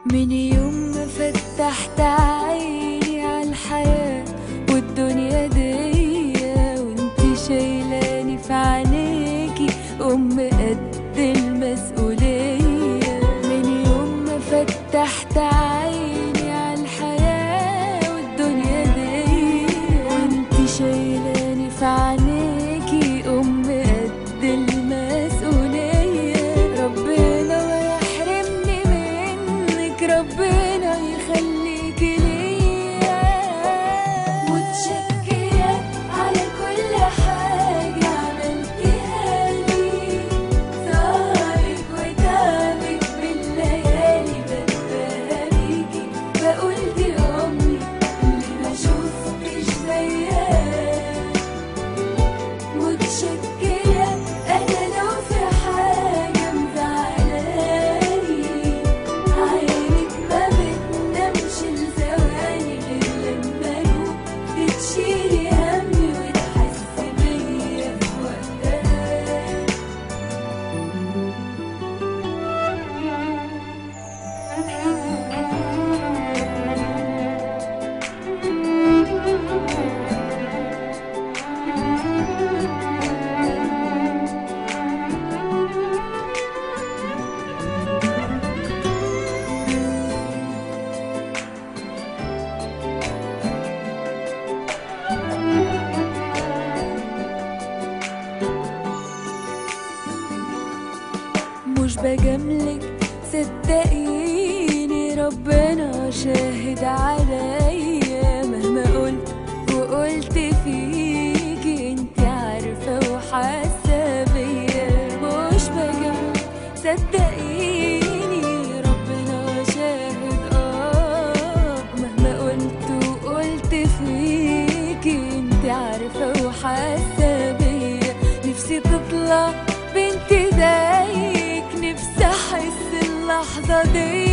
من يوم ما فتحت عيني على الحياة والدنيا دي وانت شايلاني في عينيكي أم قد المسؤولية من يوم ما فتحت عيني على الحياة والدنيا دي وانت شايلاني في عينيكي أم قد المسؤولية ربنا ما يحرمني منك ربنا يخليكي ليا متشكرة على كل حاجة عملتها لي سهرك وتعبك بالليالي بتباهى بيكي بقول دي أمي اللي ما شفتش زيها متشكرة أنا لو في حاجة مزعلاني عينك ما بتنامش لثواني غير لما أروح بتشيلي همي وتحسي بيا في وقتها مش بجاملك صدقيني ربنا شاهد عليا مهما قلت وقلت فيكي انت عارفة وحاسة بيا مش بجاملك صدقيني ربنا شاهد اه مهما قلت وقلت فيكي انت عارفة وحاسة بيا نفسي تطلع بنت زيك نفسي احس اللحظة دي